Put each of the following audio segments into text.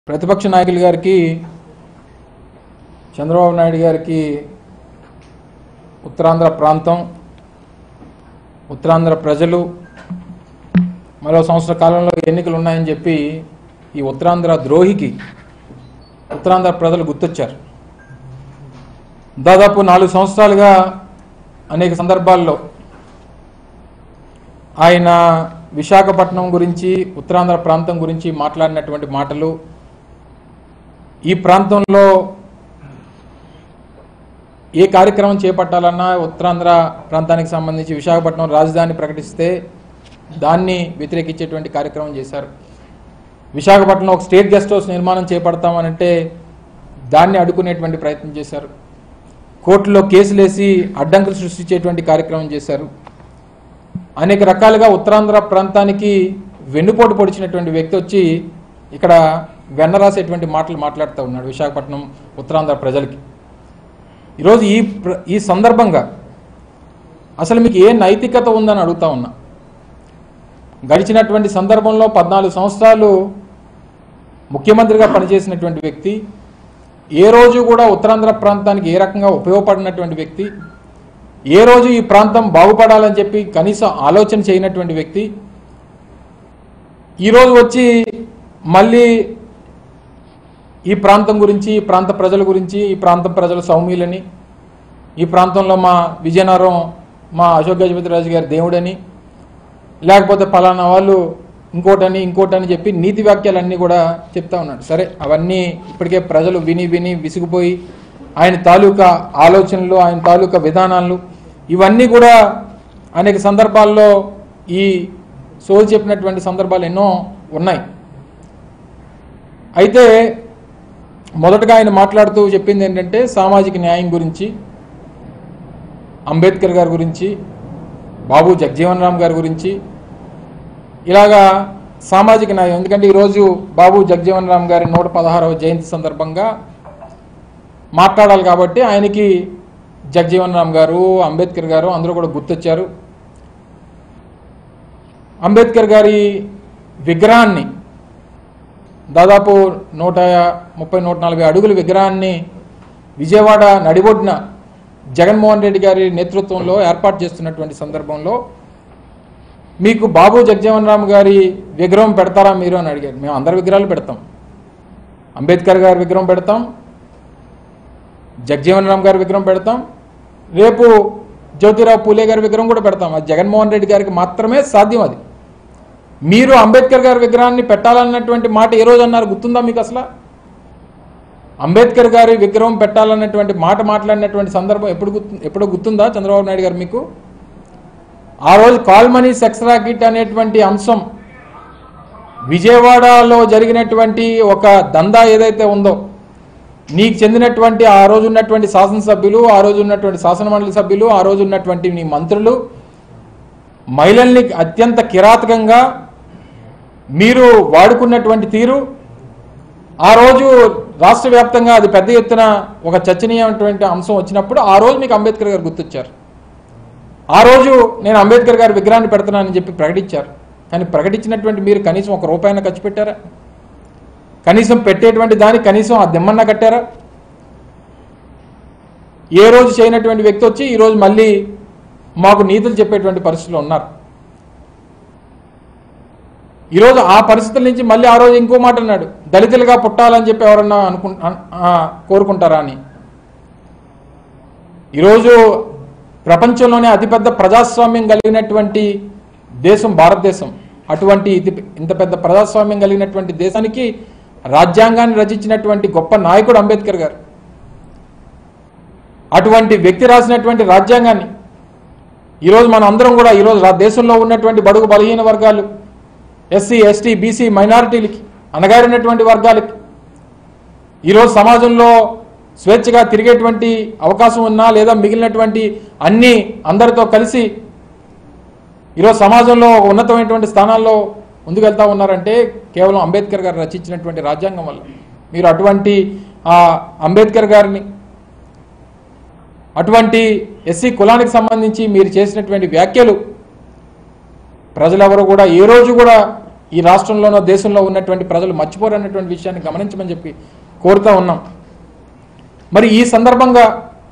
ప్రతిపక్ష నాయకులు గారికి చంద్రబాబు నాయుడు గారికి ఉత్తరాంధ్ర ప్రాంతం ఉత్తరాంధ్ర ప్రజలు మరో సంవత్సర కాలంలో ఎన్నికలు ఉన్నాయని చెప్పి ఈ ఉత్తరాంధ్ర ద్రోహికి ఉత్తరాంధ్ర ప్రజలు గుర్తొచ్చారు దాదాపు నాలుగు సంవత్సరాలుగా అనేక సందర్భాల్లో ఆయన విశాఖపట్నం గురించి ఉత్తరాంధ్ర ప్రాంతం గురించి మాట్లాడినటువంటి మాటలు ఈ ప్రాంతంలో ఏ కార్యక్రమం చేపట్టాలన్నా ఉత్తరాంధ్ర ప్రాంతానికి సంబంధించి విశాఖపట్నం రాజధాని ప్రకటిస్తే దాన్ని వ్యతిరేకించేటువంటి కార్యక్రమం చేశారు విశాఖపట్నంలో ఒక స్టేట్ గెస్ట్ హౌస్ నిర్మాణం చేపడతామనంటే దాన్ని అడ్డుకునేటువంటి ప్రయత్నం చేశారు కోర్టులో కేసులేసి అడ్డంకులు సృష్టించేటువంటి కార్యక్రమం చేశారు అనేక రకాలుగా ఉత్తరాంధ్ర ప్రాంతానికి వెన్నుపోటు పొడిచినటువంటి వ్యక్తి వచ్చి ఇక్కడ వెన్న రాసేటువంటి మాటలు మాట్లాడుతూ ఉన్నాడు విశాఖపట్నం ఉత్తరాంధ్ర ప్రజలకి ఈరోజు ఈ ప్ర- ఈ సందర్భంగా అసలు మీకు ఏ నైతికత ఉందని అడుగుతా ఉన్నా గడిచినటువంటి సందర్భంలో పద్నాలుగు సంవత్సరాలు ముఖ్యమంత్రిగా పనిచేసినటువంటి వ్యక్తి ఏ రోజు కూడా ఉత్తరాంధ్ర ప్రాంతానికి ఏ రకంగా ఉపయోగపడినటువంటి వ్యక్తి ఏ రోజు ఈ ప్రాంతం బాగుపడాలని చెప్పి కనీసం ఆలోచన చేయనటువంటి వ్యక్తి ఈరోజు వచ్చి మళ్ళీ ఈ ప్రాంతం గురించి ఈ ప్రాంత ప్రజల గురించి ఈ ప్రాంతం ప్రజల సౌమ్యులని ఈ ప్రాంతంలో మా విజయనగరం మా అశోక్ గజపతిరాజు గారి దేవుడని లేకపోతే ఫలానా వాళ్ళు ఇంకోటని ఇంకోటని చెప్పి నీతి వ్యాఖ్యలన్నీ కూడా చెప్తా ఉన్నాడు సరే అవన్నీ ఇప్పటికే ప్రజలు విని విని విసిగిపోయి ఆయన తాలూకా ఆలోచనలు ఆయన తాలూకా విధానాలు ఇవన్నీ కూడా అనేక సందర్భాల్లో ఈ సోల్ చెప్పినటువంటి సందర్భాలు ఎన్నో ఉన్నాయి అయితే మొదటగా ఆయన మాట్లాడుతూ చెప్పింది ఏంటంటే సామాజిక న్యాయం గురించి అంబేద్కర్ గారి గురించి బాబు జగజీవన్ రామ్ గారి గురించి ఇలాగా సామాజిక న్యాయం ఎందుకంటే ఈరోజు బాబు జగజీవన్ రామ్ గారి నూట పదహారవ జయంతి సందర్భంగా మాట్లాడాలి కాబట్టి ఆయనకి జగజీవన్ రామ్ గారు అంబేద్కర్ గారు అందరూ కూడా గుర్తొచ్చారు అంబేద్కర్ గారి విగ్రహాన్ని దాదాపు నూట ముప్పై నూట నలభై అడుగుల విగ్రహాన్ని విజయవాడ నడిబొడ్డున జగన్మోహన్ రెడ్డి గారి నేతృత్వంలో ఏర్పాటు చేస్తున్నటువంటి సందర్భంలో మీకు బాబు జగజీవన్ రామ్ గారి విగ్రహం పెడతారా మీరు అని అడిగారు మేము అందరి విగ్రహాలు పెడతాం అంబేద్కర్ గారి విగ్రహం పెడతాం జగజీవన్ రామ్ గారి విగ్రహం పెడతాం రేపు జ్యోతిరావు పూలే గారి విగ్రహం కూడా పెడతాం అది జగన్మోహన్ రెడ్డి గారికి మాత్రమే సాధ్యం అది మీరు అంబేద్కర్ గారి విగ్రహాన్ని పెట్టాలన్నటువంటి మాట ఏ రోజు అన్నారు గుర్తుందా మీకు అసలు అంబేద్కర్ గారి విగ్రహం పెట్టాలన్నటువంటి మాట మాట్లాడినటువంటి సందర్భం ఎప్పుడు గుర్తు ఎప్పుడు గుర్తుందా చంద్రబాబు నాయుడు గారు మీకు ఆ రోజు కాల్మనీ సెక్స్ రాకెట్ అనేటువంటి అంశం విజయవాడలో జరిగినటువంటి ఒక దందా ఏదైతే ఉందో నీకు చెందినటువంటి ఆ రోజు ఉన్నటువంటి శాసనసభ్యులు ఆ రోజు ఉన్నటువంటి శాసనమండలి సభ్యులు ఆ రోజు ఉన్నటువంటి నీ మంత్రులు మహిళల్ని అత్యంత కిరాతకంగా మీరు వాడుకున్నటువంటి తీరు ఆ రోజు రాష్ట్ర వ్యాప్తంగా అది పెద్ద ఎత్తున ఒక చర్చనీయమైనటువంటి అంశం వచ్చినప్పుడు ఆ రోజు మీకు అంబేద్కర్ గారు గుర్తొచ్చారు ఆ రోజు నేను అంబేద్కర్ గారి విగ్రహాన్ని పెడుతున్నానని చెప్పి ప్రకటించారు కానీ ప్రకటించినటువంటి మీరు కనీసం ఒక రూపాయిన ఖర్చు పెట్టారా కనీసం పెట్టేటువంటి దానికి కనీసం ఆ దిమ్మన్న కట్టారా ఏ రోజు చేయనటువంటి వ్యక్తి వచ్చి ఈరోజు మళ్ళీ మాకు నీతులు చెప్పేటువంటి పరిస్థితులు ఉన్నారు ఈరోజు ఆ పరిస్థితుల నుంచి మళ్ళీ ఆ రోజు ఇంకో మాట అన్నాడు దళితులుగా పుట్టాలని చెప్పి ఎవరన్నా అనుకు అన్- ఆ, కోరుకుంటారా అని ఈరోజు ప్రపంచంలోనే అతిపెద్ద ప్రజాస్వామ్యం కలిగినటువంటి దేశం భారతదేశం అటువంటి ఇది ఇంత పెద్ద ప్రజాస్వామ్యం కలిగినటువంటి దేశానికి రాజ్యాంగాన్ని రచించినటువంటి గొప్ప నాయకుడు అంబేద్కర్ గారు అటువంటి వ్యక్తి రాసినటువంటి రాజ్యాంగాన్ని ఈరోజు మన అందరం కూడా ఈరోజు రా- దేశంలో ఉన్నటువంటి బడుగు బలహీన వర్గాలు ఎస్సీ ఎస్టీ బీసీ మైనారిటీలకి అనగారినటువంటి వర్గాలకి ఈరోజు సమాజంలో స్వేచ్ఛగా తిరిగేటువంటి అవకాశం ఉన్నా లేదా మిగిలినటువంటి అన్ని అందరితో కలిసి ఈరోజు సమాజంలో ఒక ఉన్నతమైనటువంటి స్థానాల్లో ముందుకు వెళ్తా ఉన్నారంటే కేవలం అంబేద్కర్ గారు రచించినటువంటి రాజ్యాంగం వల్ల మీరు అటువంటి ఆ అంబేద్కర్ గారిని అటువంటి ఎస్సీ కులానికి సంబంధించి మీరు చేసినటువంటి వ్యాఖ్యలు ప్రజలెవరు కూడా ఏ రోజు కూడా ఈ రాష్ట్రంలోనో దేశంలో ఉన్నటువంటి ప్రజలు మర్చిపోరు అన్నటువంటి విషయాన్ని గమనించమని చెప్పి కోరుతా ఉన్నాం మరి ఈ సందర్భంగా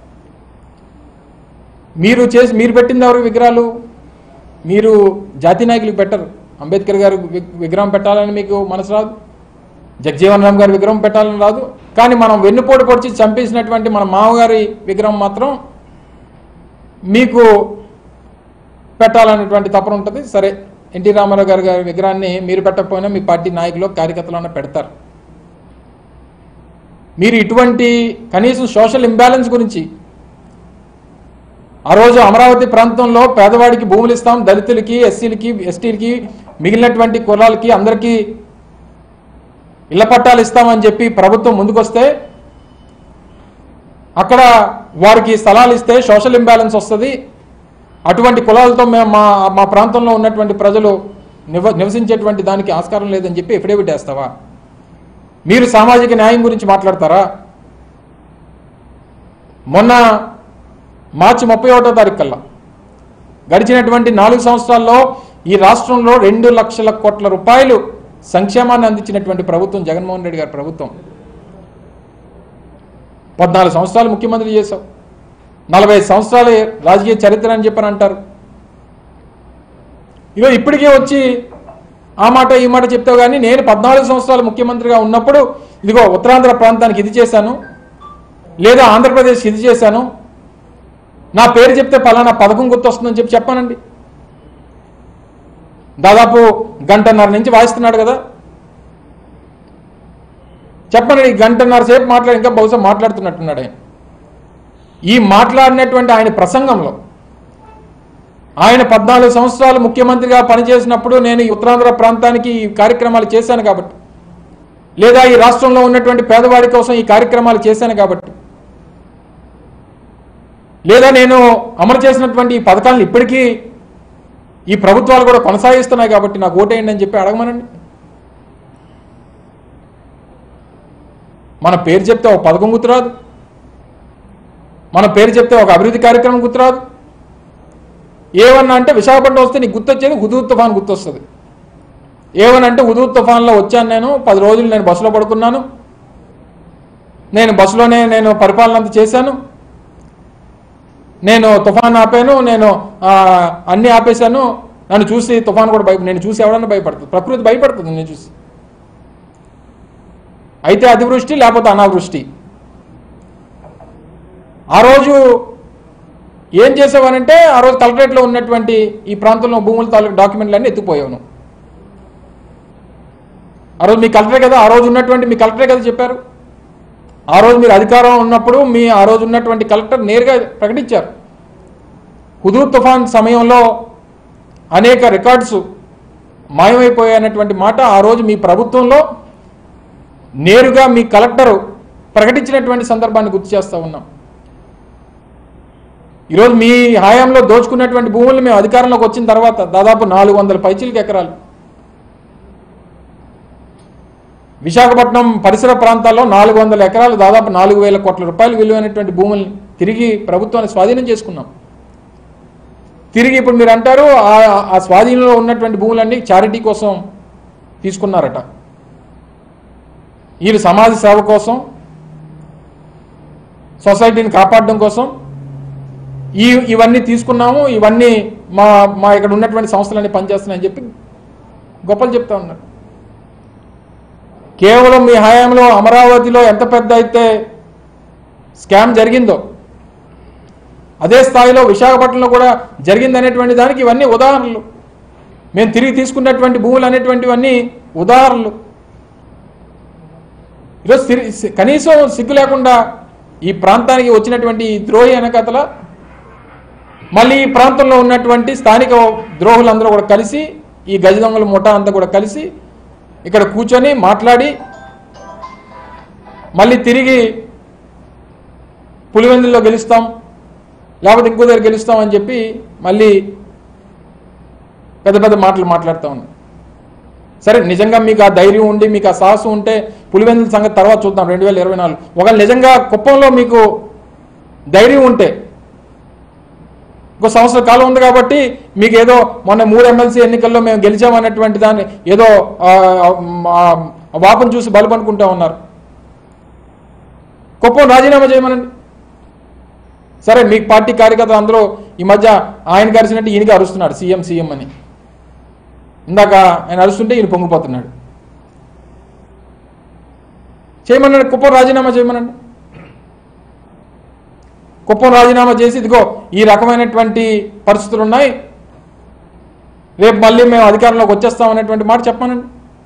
మీరు చేసి మీరు పెట్టింది ఎవరు విగ్రహాలు మీరు జాతి నాయకులకు పెట్టరు అంబేద్కర్ గారు వి- విగ్రహం పెట్టాలని మీకు మనసు రాదు జగజీవన్ రామ్ గారి విగ్రహం పెట్టాలని రాదు కానీ మనం వెన్నుపోటు పొడిచి చంపేసినటువంటి మన మామగారి విగ్రహం మాత్రం మీకు పెట్టాలనేటువంటి తపన ఉంటుంది సరే ఎన్టీ రామారావు గారి గారి విగ్రహాన్ని మీరు పెట్టకపోయినా మీ పార్టీ నాయకులు కార్యకర్తలు పెడతారు మీరు ఇటువంటి కనీసం సోషల్ ఇంబ్యాలెన్స్ గురించి ఆ రోజు అమరావతి ప్రాంతంలో పేదవాడికి భూములు ఇస్తాం దళితులకి ఎస్సీలకి ఎస్టీలకి మిగిలినటువంటి కులాలకి అందరికీ ఇళ్ల పట్టాలు ఇస్తామని చెప్పి ప్రభుత్వం ముందుకొస్తే అక్కడ వారికి స్థలాలు ఇస్తే సోషల్ ఇంబ్యాలెన్స్ వస్తుంది అటువంటి కులాలతో మేము మా మా ప్రాంతంలో ఉన్నటువంటి ప్రజలు నివ నివసించేటువంటి దానికి ఆస్కారం లేదని చెప్పి ఎఫిడేవిట్ వేస్తావా మీరు సామాజిక న్యాయం గురించి మాట్లాడతారా మొన్న మార్చి ముప్పై ఒకటో తారీఖు కల్లా గడిచినటువంటి నాలుగు సంవత్సరాల్లో ఈ రాష్ట్రంలో రెండు లక్షల కోట్ల రూపాయలు సంక్షేమాన్ని అందించినటువంటి ప్రభుత్వం జగన్మోహన్ రెడ్డి గారి ప్రభుత్వం పద్నాలుగు సంవత్సరాలు ముఖ్యమంత్రి చేశావు నలభై సంవత్సరాల రాజకీయ చరిత్ర అని చెప్పని అంటారు ఇగో ఇప్పటికే వచ్చి ఆ మాట ఈ మాట చెప్తావు కానీ నేను పద్నాలుగు సంవత్సరాలు ముఖ్యమంత్రిగా ఉన్నప్పుడు ఇదిగో ఉత్తరాంధ్ర ప్రాంతానికి ఇది చేశాను లేదా ఆంధ్రప్రదేశ్ ఇది చేశాను నా పేరు చెప్తే పలానా పథకం గుర్తొస్తుందని చెప్పి చెప్పానండి దాదాపు గంటన్నర నుంచి వాయిస్తున్నాడు కదా చెప్పండి గంటన్నర సేపు మాట్లాడి ఇంకా బహుశా మాట్లాడుతున్నట్టున్నాడు ఆయన ఈ మాట్లాడినటువంటి ఆయన ప్రసంగంలో ఆయన పద్నాలుగు సంవత్సరాలు ముఖ్యమంత్రిగా పనిచేసినప్పుడు నేను ఈ ఉత్తరాంధ్ర ప్రాంతానికి ఈ కార్యక్రమాలు చేశాను కాబట్టి లేదా ఈ రాష్ట్రంలో ఉన్నటువంటి పేదవాడి కోసం ఈ కార్యక్రమాలు చేశాను కాబట్టి లేదా నేను అమలు చేసినటువంటి ఈ పథకాలను ఇప్పటికీ ఈ ప్రభుత్వాలు కూడా కొనసాగిస్తున్నాయి కాబట్టి నాకు ఓటేయండి అని చెప్పి అడగమనండి మన పేరు చెప్తే ఒక పథకం గుర్తురాదు మన పేరు చెప్తే ఒక అభివృద్ధి కార్యక్రమం గుర్తురాదు ఏమన్నా అంటే విశాఖపట్నం వస్తే నీకు గుర్తొచ్చేది హుదూద్ తుఫాన్ గుర్తొస్తుంది ఏమనంటే హుదూద్ తుఫాన్లో వచ్చాను నేను పది రోజులు నేను బస్సులో పడుకున్నాను నేను బస్సులోనే నేను పరిపాలన అంతా చేశాను నేను తుఫాన్ ఆపాను నేను ఆ, అన్నీ ఆపేశాను నన్ను చూసి తుఫాన్ కూడా భయ నేను చూసి ఎవడన్నా భయపడుతుంది ప్రకృతి భయపడుతుంది నేను చూసి అయితే అతివృష్టి లేకపోతే అనావృష్టి ఆ రోజు ఏం చేసావనంటే ఆ రోజు కలెక్టరేట్లో ఉన్నటువంటి ఈ ప్రాంతంలో భూముల తాలూకు డాక్యుమెంట్లన్నీ ఎత్తుకుపోయాను ఆ రోజు మీ కలెక్టరే కదా ఆ రోజు ఉన్నటువంటి మీ కలెక్టరే కదా చెప్పారు ఆ రోజు మీరు అధికారం ఉన్నప్పుడు మీ ఆ రోజు ఉన్నటువంటి కలెక్టర్ నేరుగా ప్రకటించారు హుదూద్ తుఫాన్ సమయంలో అనేక రికార్డ్స్ మాయమైపోయాయన్నటువంటి మాట ఆ రోజు మీ ప్రభుత్వంలో నేరుగా మీ కలెక్టరు ప్రకటించినటువంటి సందర్భాన్ని గుర్తు చేస్తూ ఉన్నాం ఈరోజు మీ హయాంలో దోచుకున్నటువంటి భూములు మేము అధికారంలోకి వచ్చిన తర్వాత దాదాపు నాలుగు వందల పైచీలకి ఎకరాలు విశాఖపట్నం పరిసర ప్రాంతాల్లో నాలుగు వందల ఎకరాలు దాదాపు నాలుగు వేల కోట్ల రూపాయలు విలువైనటువంటి భూముల్ని తిరిగి ప్రభుత్వాన్ని స్వాధీనం చేసుకున్నాం తిరిగి ఇప్పుడు మీరు అంటారు ఆ- ఆ స్వాధీనంలో ఉన్నటువంటి భూములన్నీ చారిటీ కోసం తీసుకున్నారట వీళ్ళు సమాజ సేవ కోసం సొసైటీని కాపాడడం కోసం ఈ ఇవన్నీ తీసుకున్నాము ఇవన్నీ మా మా ఇక్కడ ఉన్నటువంటి సంస్థలన్నీ పనిచేస్తున్నాయని చెప్పి గొప్పలు చెప్తా ఉన్నారు కేవలం మీ హయాంలో అమరావతిలో ఎంత పెద్ద అయితే స్కామ్ జరిగిందో అదే స్థాయిలో విశాఖపట్నంలో కూడా జరిగిందనేటువంటి దానికి ఇవన్నీ ఉదాహరణలు మేము తిరిగి తీసుకున్నటువంటి భూములు అనేటువంటివన్నీ ఉదాహరణలు ఈరోజు సిరి- సి- కనీసం సిగ్గు లేకుండా ఈ ప్రాంతానికి వచ్చినటువంటి ఈ ద్రోహి వెనకతల మళ్ళీ ఈ ప్రాంతంలో ఉన్నటువంటి స్థానిక ద్రోహులందరూ కూడా కలిసి ఈ గజ దొంగల ముఠా అంతా కూడా కలిసి ఇక్కడ కూర్చొని మాట్లాడి మళ్ళీ తిరిగి పులివెందుల్లో గెలుస్తాం లేకపోతే ఇంకో దగ్గర గెలుస్తాం అని చెప్పి మళ్ళీ పెద్ద పెద్ద మాటలు మాట్లాడుతూ ఉన్నాం సరే నిజంగా మీకు ఆ ధైర్యం ఉండి మీకు ఆ సాహసం ఉంటే పులివెందుల సంగతి తర్వాత చూద్దాం రెండు వేల ఇరవై నాలుగు ఒకవేళ నిజంగా కుప్పంలో మీకు ధైర్యం ఉంటే ఇంకో సంవత్సర కాలం ఉంది కాబట్టి మీకు ఏదో మొన్న మూడు ఎమ్మెల్సీ ఎన్నికల్లో మేము గెలిచామన్నటువంటి దాన్ని ఏదో ఆ, ఆ, ఆ వాపను చూసి బలపనుకుంటా ఉన్నారు కుప్పం రాజీనామా చేయమనండి సరే మీ పార్టీ కార్యకర్తలు అందరూ ఈ మధ్య ఆయన కలిసినట్టు ఈయనకి అరుస్తున్నాడు సీఎం సీఎం అని ఇందాక ఆయన అరుస్తుంటే ఈయన పొంగిపోతున్నాడు చేయమన్నాడు కుప్పం రాజీనామా చేయమనండి కుప్పం రాజీనామా చేసి ఇదిగో ఈ రకమైనటువంటి పరిస్థితులు ఉన్నాయి రేపు మళ్ళీ మేము అధికారంలోకి వచ్చేస్తాం అనేటువంటి మాట చెప్పానండి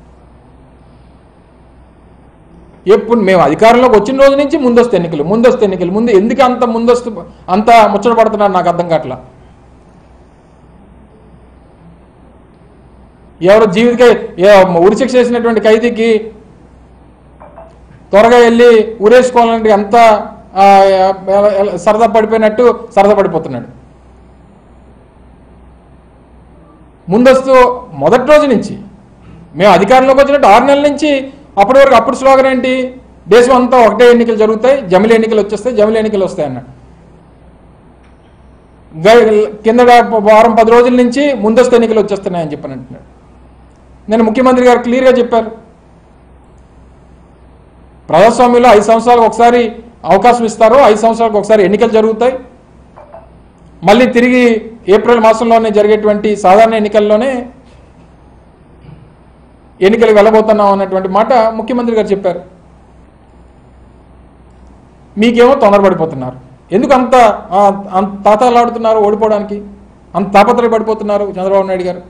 ఎప్పుడు మేము అధికారంలోకి వచ్చిన రోజు నుంచి ముందస్తు ఎన్నికలు ముందస్తు ఎన్నికలు ముందు ఎందుకు అంత ముందస్తు అంత ముచ్చట పడుతున్నారు నాకు అర్థం కావట్లా ఎవరు జీవితకై ఉరిశిక్ష చేసినటువంటి ఖైదీకి త్వరగా వెళ్ళి ఊరేసుకోవాలంటే ఎంత ఆ, ఎ- ఎ- సరదా పడిపోయినట్టు సరదా పడిపోతున్నాడు ముందస్తు మొదటి రోజు నుంచి మేము అధికారంలోకి వచ్చినట్టు ఆరు నెలల నుంచి అప్పటి వరకు అప్పుడు స్లోగన్ ఏంటి దేశం అంతా ఒకటే ఎన్నికలు జరుగుతాయి జమిలి ఎన్నికలు వచ్చేస్తాయి జమిలి ఎన్నికలు వస్తాయి అన్నాడు గ- కింద వారం పది రోజుల నుంచి ముందస్తు ఎన్నికలు వచ్చేస్తున్నాయని చెప్పని అంటున్నాడు నేను ముఖ్యమంత్రి గారు క్లియర్గా చెప్పారు ప్రజాస్వామ్యంలో ఐదు సంవత్సరాలకు ఒకసారి అవకాశం ఇస్తారు ఐదు సంవత్సరాలకు ఒకసారి ఎన్నికలు జరుగుతాయి మళ్ళీ తిరిగి ఏప్రిల్ మాసంలోనే జరిగేటువంటి సాధారణ ఎన్నికల్లోనే ఎన్నికలు వెళ్ళబోతున్నాం అన్నటువంటి మాట ముఖ్యమంత్రి గారు చెప్పారు మీకేమో తొందరపడిపోతున్నారు ఎందుకు అంత ఆ, అంత తాతాలాడుతున్నారు ఓడిపోవడానికి అంత తాపత్రయపడిపోతున్నారు చంద్రబాబు నాయుడు గారు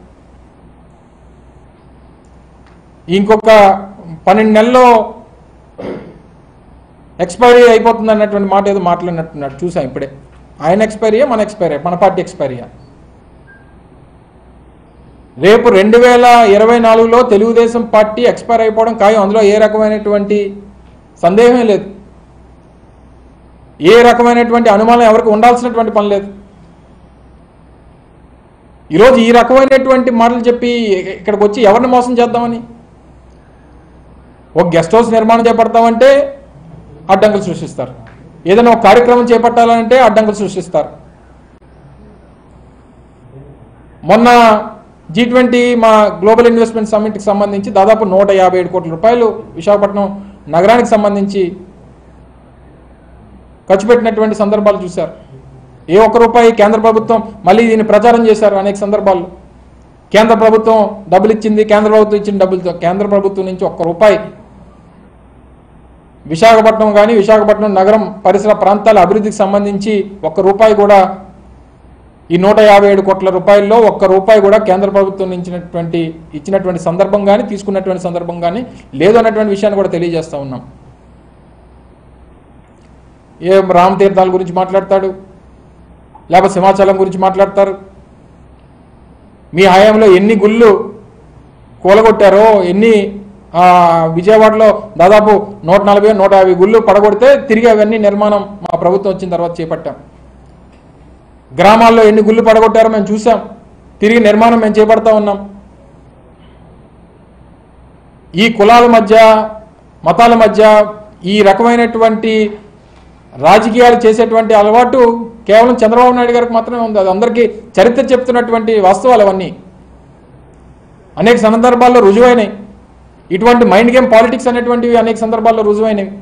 ఇంకొక పన్నెండు నెలల్లో ఎక్స్పైరీ అయిపోతుంది అన్నటువంటి మాట ఏదో మాట్లాడినట్టున్నాడు చూసాం ఇప్పుడే ఆయన ఎక్స్పైరీయా మన ఎక్స్పైరీ మన పార్టీ ఎక్స్పైరీయా రేపు రెండు వేల ఇరవై నాలుగులో తెలుగుదేశం పార్టీ ఎక్స్పైర్ అయిపోవడం ఖాయం అందులో ఏ రకమైనటువంటి సందేహమే లేదు ఏ రకమైనటువంటి అనుమానం ఎవరికి ఉండాల్సినటువంటి పని లేదు ఈరోజు ఈ రకమైనటువంటి మాటలు చెప్పి ఇక్కడికి వచ్చి ఎవరిని మోసం చేద్దామని ఒక గెస్ట్ హౌస్ నిర్మాణం చేపడతామంటే అడ్డంకులు సృష్టిస్తారు ఏదైనా ఒక కార్యక్రమం చేపట్టాలంటే అడ్డంకులు సృష్టిస్తారు మొన్న జీ ట్వంటీ మా గ్లోబల్ ఇన్వెస్ట్మెంట్ సమ్మిట్కి సంబంధించి దాదాపు నూట యాభై ఏడు కోట్ల రూపాయలు విశాఖపట్నం నగరానికి సంబంధించి ఖర్చు పెట్టినటువంటి సందర్భాలు చూశారు ఏ ఒక్క రూపాయి కేంద్ర ప్రభుత్వం మళ్ళీ దీన్ని ప్రచారం చేశారు అనేక సందర్భాల్లో కేంద్ర ప్రభుత్వం డబ్బులు ఇచ్చింది కేంద్ర ప్రభుత్వం ఇచ్చిన డబ్బులతో కేంద్ర ప్రభుత్వం నుంచి ఒక్క రూపాయి విశాఖపట్నం కానీ విశాఖపట్నం నగరం పరిసర ప్రాంతాల అభివృద్ధికి సంబంధించి ఒక్క రూపాయి కూడా ఈ నూట యాభై ఏడు కోట్ల రూపాయల్లో ఒక్క రూపాయి కూడా కేంద్ర ప్రభుత్వం ఇచ్చినటువంటి ఇచ్చినటువంటి సందర్భం కానీ తీసుకున్నటువంటి సందర్భం కానీ లేదు అన్నటువంటి విషయాన్ని కూడా తెలియజేస్తా ఉన్నాం ఏ రామతీర్థాల గురించి మాట్లాడతాడు లేకపోతే సింహాచలం గురించి మాట్లాడతారు మీ హయాంలో ఎన్ని గుళ్ళు కూలగొట్టారో ఎన్ని ఆ, విజయవాడలో దాదాపు నూట నలభై నూట యాభై గుళ్ళు పడగొడితే తిరిగి అవన్నీ నిర్మాణం మా ప్రభుత్వం వచ్చిన తర్వాత చేపట్టాం గ్రామాల్లో ఎన్ని గుళ్ళు పడగొట్టారో మేము చూసాం తిరిగి నిర్మాణం మేము చేపడతా ఉన్నాం ఈ కులాల మధ్య మతాల మధ్య ఈ రకమైనటువంటి రాజకీయాలు చేసేటువంటి అలవాటు కేవలం చంద్రబాబు నాయుడు గారికి మాత్రమే ఉంది అది అందరికీ చరిత్ర చెప్తున్నటువంటి వాస్తవాలు అవన్నీ అనేక సందర్భాల్లో రుజువైనాయి ఇటువంటి మైండ్ గేమ్ పాలిటిక్స్ అనేటువంటివి అనేక సందర్భాల్లో రుజువైనవి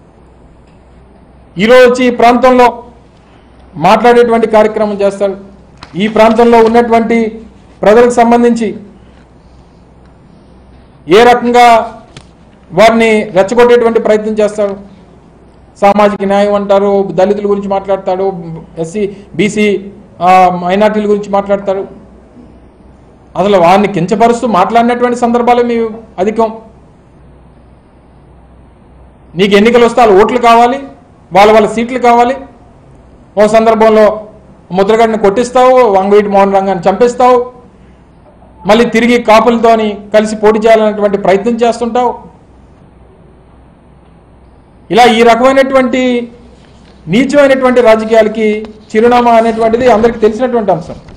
ఈరోజు వచ్చి ఈ ప్రాంతంలో మాట్లాడేటువంటి కార్యక్రమం చేస్తాడు ఈ ప్రాంతంలో ఉన్నటువంటి ప్రజలకు సంబంధించి ఏ రకంగా వారిని రెచ్చగొట్టేటువంటి ప్రయత్నం చేస్తాడు సామాజిక న్యాయం అంటారు దళితుల గురించి మాట్లాడతాడు ఎస్సీ బీసీ మైనార్టీల గురించి మాట్లాడతాడు అసలు వారిని కించపరుస్తూ మాట్లాడినటువంటి సందర్భాలు మీ అధికం నీకు ఎన్నికలు వస్తే వాళ్ళ ఓట్లు కావాలి వాళ్ళ వాళ్ళ సీట్లు కావాలి ఓ సందర్భంలో ముద్రగడ్డని కొట్టిస్తావు వంగవీటి మోహన్ రంగాన్ని చంపిస్తావు మళ్ళీ తిరిగి కాపులతోని కలిసి పోటీ చేయాలనేటువంటి ప్రయత్నం చేస్తుంటావు ఇలా ఈ రకమైనటువంటి నీచమైనటువంటి రాజకీయాలకి చిరునామా అనేటువంటిది అందరికీ తెలిసినటువంటి అంశం